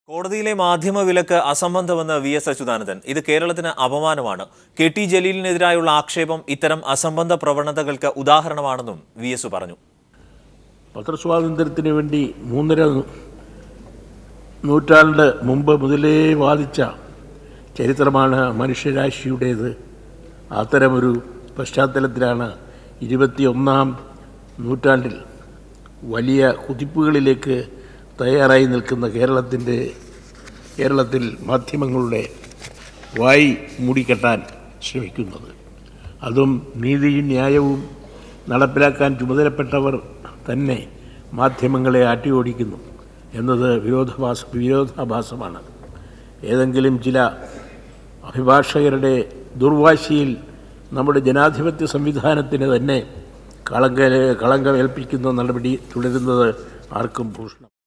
കോടതിയിലെ മാധ്യമ വിലക്ക് അസംബന്ധമെന്ന് വി എസ് അച്യുതാനന്ദൻ ഇത് കേരളത്തിന് അപമാനമാണ് കെ ടി ജലീലിനെതിരായുള്ള ആക്ഷേപം ഇത്തരം അസംബന്ധ പ്രവണതകൾക്ക് ഉദാഹരണമാണെന്നും വി എസ് പറഞ്ഞു പത്രസ്വാതന്ത്ര്യത്തിന് വേണ്ടി മൂന്നര നൂറ്റാണ്ട് മുമ്പ് മുതലേ വാദിച്ച ചരിത്രമാണ് മനുഷ്യരാശിയുടേത് അത്തരമൊരു പശ്ചാത്തലത്തിലാണ് ഇരുപത്തിയൊന്നാം നൂറ്റാണ്ടിൽ വലിയ കുതിപ്പുകളിലേക്ക് തയ്യാറായി നിൽക്കുന്ന കേരളത്തിൻ്റെ കേരളത്തിൽ മാധ്യമങ്ങളുടെ വായി മൂടിക്കെട്ടാൻ ശ്രമിക്കുന്നത് അതും നീതിയും ന്യായവും നടപ്പിലാക്കാൻ ചുമതലപ്പെട്ടവർ തന്നെ മാധ്യമങ്ങളെ ആട്ടിയോടിക്കുന്നു എന്നത് വിരോധാഭാസ വിരോധാഭാസമാണ് ഏതെങ്കിലും ചില അഭിഭാഷകരുടെ ദുർവാശിയിൽ നമ്മുടെ ജനാധിപത്യ സംവിധാനത്തിന് തന്നെ കളങ്ക കളങ്കമേൽപ്പിക്കുന്ന നടപടി തുടരുന്നത് ആർക്കും ഭൂഷണം